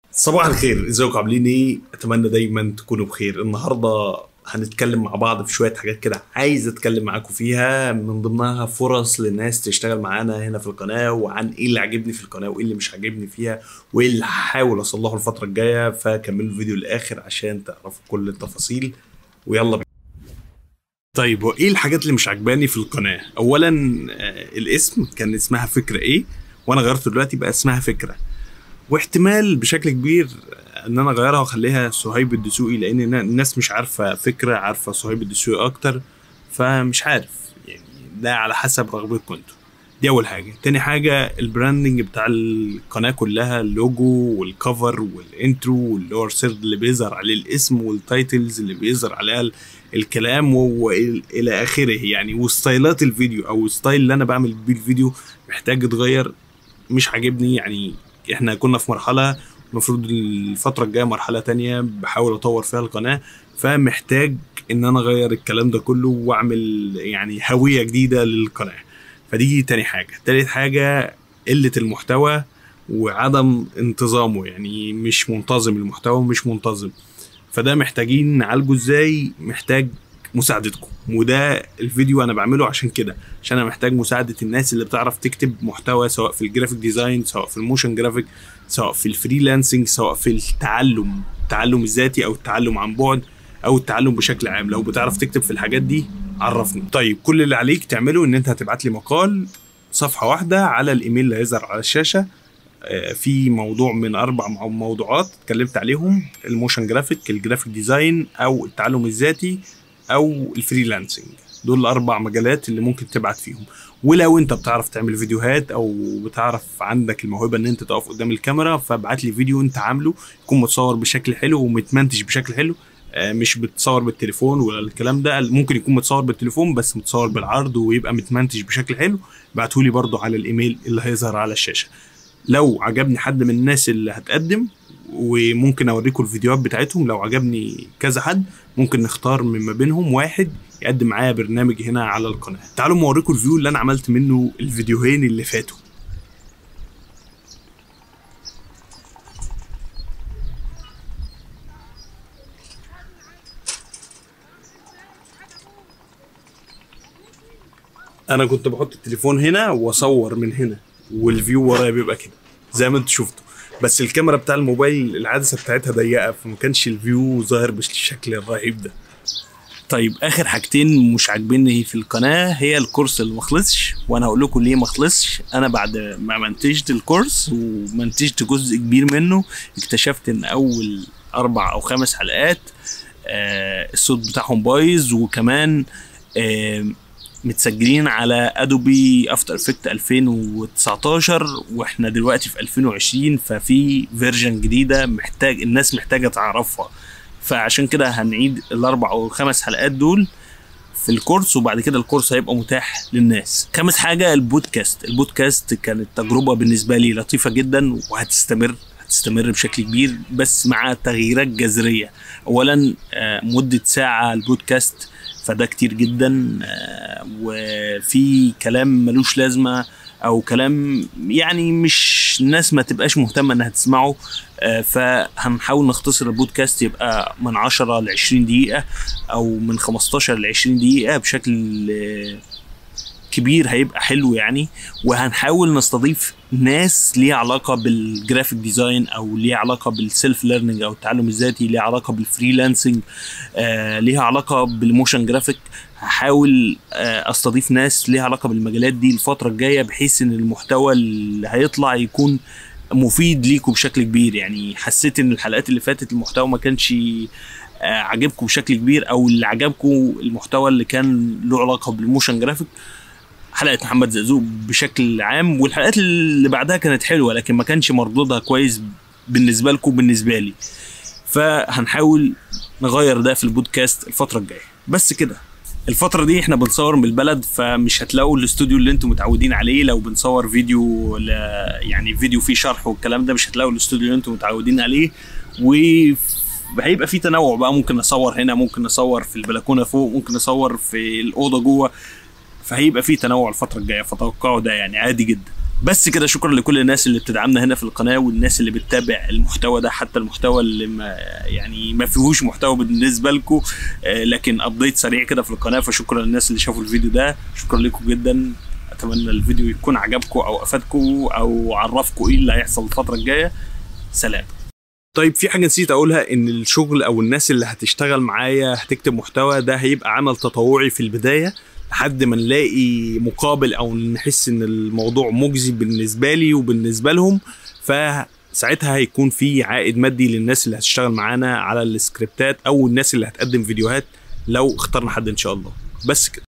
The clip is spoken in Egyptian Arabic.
صباح الخير ازيكم عاملين ايه اتمنى دايما تكونوا بخير النهارده هنتكلم مع بعض في شويه حاجات كده عايز اتكلم معاكم فيها من ضمنها فرص للناس تشتغل معانا هنا في القناه وعن ايه اللي عاجبني في القناه وايه اللي مش عاجبني فيها وايه اللي هحاول اصلحه الفتره الجايه فكملوا الفيديو للاخر عشان تعرفوا كل التفاصيل ويلا بينا طيب وايه الحاجات اللي مش عجباني في القناه اولا آه، الاسم كان اسمها فكره ايه وانا غيرته دلوقتي بقى اسمها فكره واحتمال بشكل كبير ان انا اغيرها واخليها صهيب الدسوقي لان النا- الناس مش عارفه فكره عارفه صهيب الدسوقي اكتر فمش عارف يعني ده على حسب رغبتكم انتوا دي اول حاجه تاني حاجه البراندنج بتاع القناه كلها اللوجو والكفر والانترو واللي هو السرد اللي بيظهر عليه الاسم والتايتلز اللي بيظهر عليها ال- الكلام والى اخره يعني وستايلات الفيديو او الستايل اللي انا بعمل بيه الفيديو محتاج يتغير مش عاجبني يعني احنا كنا في مرحله المفروض الفتره الجايه مرحله تانية بحاول اطور فيها القناه فمحتاج ان انا اغير الكلام ده كله واعمل يعني هويه جديده للقناه فدي تاني حاجه تالت حاجه قله المحتوى وعدم انتظامه يعني مش منتظم المحتوى مش منتظم فده محتاجين نعالجه ازاي محتاج مساعدتكم وده الفيديو انا بعمله عشان كده عشان انا محتاج مساعده الناس اللي بتعرف تكتب محتوى سواء في الجرافيك ديزاين سواء في الموشن جرافيك سواء في الفريلانسنج سواء في التعلم التعلم الذاتي او التعلم عن بعد او التعلم بشكل عام لو بتعرف تكتب في الحاجات دي عرفني طيب كل اللي عليك تعمله ان انت هتبعت لي مقال صفحه واحده على الايميل اللي هيظهر على الشاشه آه، في موضوع من اربع مو- موضوعات اتكلمت عليهم الموشن جرافيك الجرافيك ديزاين او التعلم الذاتي او الفريلانسنج دول الاربع مجالات اللي ممكن تبعت فيهم ولو انت بتعرف تعمل فيديوهات او بتعرف عندك الموهبه ان انت تقف قدام الكاميرا فابعت لي فيديو انت عامله يكون متصور بشكل حلو ومتمنتج بشكل حلو آه، مش بتصور بالتليفون ولا الكلام ده ممكن يكون متصور بالتليفون بس متصور بالعرض ويبقى متمنتج بشكل حلو ابعتهولي برضو على الايميل اللي هيظهر على الشاشه لو عجبني حد من الناس اللي هتقدم وممكن اوريكم الفيديوهات بتاعتهم لو عجبني كذا حد ممكن نختار من ما بينهم واحد يقدم معايا برنامج هنا على القناه تعالوا ما اوريكم الفيو اللي انا عملت منه الفيديوهين اللي فاتوا انا كنت بحط التليفون هنا واصور من هنا والفيو ورايا بيبقى كده زي ما انتوا شفتوا بس الكاميرا بتاع الموبايل العدسه بتاعتها ضيقه فما كانش الفيو ظاهر بالشكل الرهيب ده طيب اخر حاجتين مش عاجبيني في القناه هي الكورس اللي ما خلصش وانا هقول لكم ليه ما خلصش انا بعد ما منتجت الكورس ومنتجت جزء كبير منه اكتشفت ان اول اربع او خمس حلقات آه الصوت بتاعهم بايظ وكمان آه متسجلين على ادوبي افتر افكت 2019 واحنا دلوقتي في 2020 ففي فيرجن جديده محتاج الناس محتاجه تعرفها فعشان كده هنعيد الاربع او الخمس حلقات دول في الكورس وبعد كده الكورس هيبقى متاح للناس خامس حاجه البودكاست البودكاست كانت تجربه بالنسبه لي لطيفه جدا وهتستمر هتستمر بشكل كبير بس مع تغييرات جذريه اولا آه، مده ساعه البودكاست فده كتير جدا آه، وفي كلام ملوش لازمه او كلام يعني مش الناس ما تبقاش مهتمه انها تسمعه آه، فهنحاول نختصر البودكاست يبقى من 10 ل 20 دقيقه او من 15 ل 20 دقيقه بشكل آه، كبير هيبقى حلو يعني وهنحاول نستضيف ناس ليها علاقه بالجرافيك ديزاين او ليها علاقه بالسيلف ليرنينج او التعلم الذاتي ليها علاقه بالفريلانسنج آه ليها علاقه بالموشن جرافيك هحاول آه استضيف ناس ليها علاقه بالمجالات دي الفتره الجايه بحيث ان المحتوى اللي هيطلع يكون مفيد ليكم بشكل كبير يعني حسيت ان الحلقات اللي فاتت المحتوى ما كانش آه، عجبكم بشكل كبير او اللي عجبكم المحتوى اللي كان له علاقه بالموشن جرافيك حلقه محمد زقزوق بشكل عام والحلقات اللي بعدها كانت حلوه لكن ما كانش مردودها كويس بالنسبه لكم بالنسبه لي فهنحاول نغير ده في البودكاست الفتره الجايه بس كده الفترة دي احنا بنصور من البلد فمش هتلاقوا الاستوديو اللي انتم متعودين عليه لو بنصور فيديو ل... يعني فيديو فيه شرح والكلام ده مش هتلاقوا الاستوديو اللي انتم متعودين عليه وهيبقى في تنوع بقى ممكن نصور هنا ممكن نصور في البلكونه فوق ممكن نصور في الاوضه جوه فهيبقى في تنوع الفتره الجايه فتوقعوا ده يعني عادي جدا بس كده شكرا لكل الناس اللي بتدعمنا هنا في القناه والناس اللي بتتابع المحتوى ده حتى المحتوى اللي ما يعني ما فيهوش محتوى بالنسبه لكم لكن ابديت سريع كده في القناه فشكرا للناس اللي شافوا الفيديو ده شكرا لكم جدا اتمنى الفيديو يكون عجبكم او افادكم او عرفكم ايه اللي هيحصل الفتره الجايه سلام طيب في حاجه نسيت اقولها ان الشغل او الناس اللي هتشتغل معايا هتكتب محتوى ده هيبقى عمل تطوعي في البدايه لحد ما نلاقي مقابل او نحس ان الموضوع مجزي بالنسبه لي وبالنسبه لهم فساعتها هيكون في عائد مادي للناس اللي هتشتغل معانا على السكريبتات او الناس اللي هتقدم فيديوهات لو اخترنا حد ان شاء الله بس كده